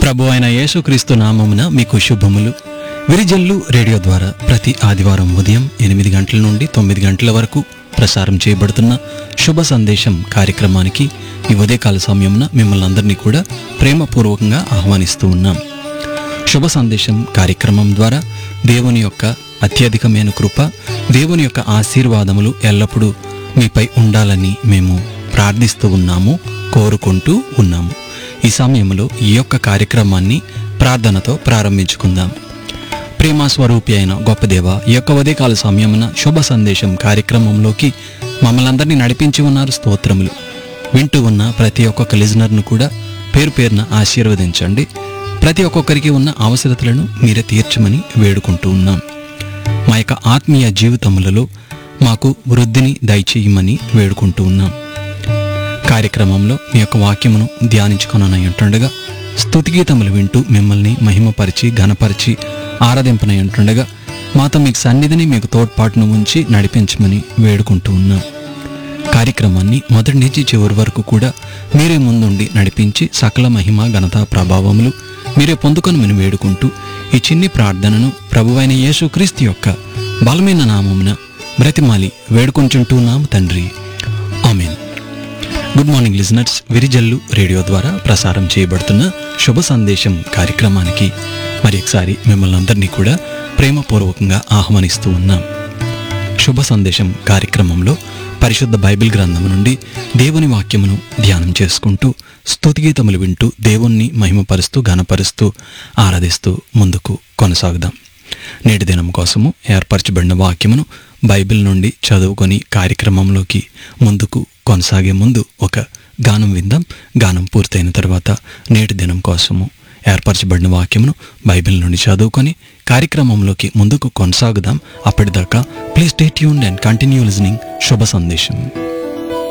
ప్రభు అయిన యేసుక్రీస్తు నామమున మీకు శుభములు విరిజల్లు రేడియో ద్వారా ప్రతి ఆదివారం ఉదయం ఎనిమిది గంటల నుండి తొమ్మిది గంటల వరకు ప్రసారం చేయబడుతున్న శుభ సందేశం కార్యక్రమానికి ఈ ఉదయకాల సమయమున మిమ్మల్ని అందరినీ కూడా ప్రేమపూర్వకంగా ఆహ్వానిస్తూ ఉన్నాం శుభ సందేశం కార్యక్రమం ద్వారా దేవుని యొక్క అత్యధికమైన కృప దేవుని యొక్క ఆశీర్వాదములు ఎల్లప్పుడూ మీపై ఉండాలని మేము ప్రార్థిస్తూ ఉన్నాము కోరుకుంటూ ఉన్నాము ఈ సమయంలో ఈ యొక్క కార్యక్రమాన్ని ప్రార్థనతో ప్రారంభించుకుందాం ప్రేమ స్వరూపి అయిన గొప్ప దేవ ఈ యొక్క ఉదయకాల సమయమున శుభ సందేశం కార్యక్రమంలోకి మమ్మల్ని అందరినీ నడిపించి ఉన్నారు స్తోత్రములు వింటూ ఉన్న ప్రతి ఒక్కొక్క లిజనర్ను కూడా పేరు పేరున ఆశీర్వదించండి ప్రతి ఒక్కొక్కరికి ఉన్న అవసరతలను మీరే తీర్చమని వేడుకుంటూ ఉన్నాం మా యొక్క ఆత్మీయ జీవితములలో మాకు వృద్ధిని దయచేయమని వేడుకుంటూ ఉన్నాం కార్యక్రమంలో మీ యొక్క వాక్యమును ధ్యానించుకొననై ఉంటుండగా స్తుతిగీతములు వింటూ మిమ్మల్ని మహిమపరిచి ఘనపరిచి ఆరాధింపనై ఉంటుండగా మాతో మీకు సన్నిధిని మీకు తోడ్పాటును ఉంచి నడిపించమని వేడుకుంటూ ఉన్నాం కార్యక్రమాన్ని మొదటి నుంచి చివరి వరకు కూడా మీరే ముందుండి నడిపించి సకల మహిమ ఘనత ప్రభావములు మీరే పొందుకొనమని వేడుకుంటూ ఈ చిన్ని ప్రార్థనను ప్రభువైన యేసుక్రీస్తు యొక్క బలమైన నామమున బ్రతిమాలి వేడుకొంచుంటున్నాము తండ్రి amen good morning listeners Virijallu radio ద్వారా ప్రసారం చేయబడుతున్న శుభ సందేశం కార్యక్రమానికి మరి ఒకసారి మిమ్మల్ని అందరినీ కూడా ప్రేమపూర్వకంగా ఆహ్వానిస్తూ ఉన్నాం శుభ సందేశం కార్యక్రమంలో పరిశుద్ధ బైబిల్ గ్రంథం నుండి దేవుని వాక్యమును ధ్యానం చేసుకుంటూ స్తుతిగీతములు వింటూ దేవుణ్ణి మహిమపరుస్తూ ఘనపరుస్తూ ఆరాధిస్తూ ముందుకు కొనసాగుదాం నేటి దినం కోసము ఏర్పరచబడిన వాక్యమును బైబిల్ నుండి చదువుకొని కార్యక్రమంలోకి ముందుకు కొనసాగే ముందు ఒక గానం విందాం గానం పూర్తయిన తర్వాత నేటి దినం కోసము ఏర్పరచబడిన వాక్యమును బైబిల్ నుండి చదువుకొని కార్యక్రమంలోకి ముందుకు కొనసాగుదాం అప్పటిదాకా please stay tune and continue listening శుభ సందేశం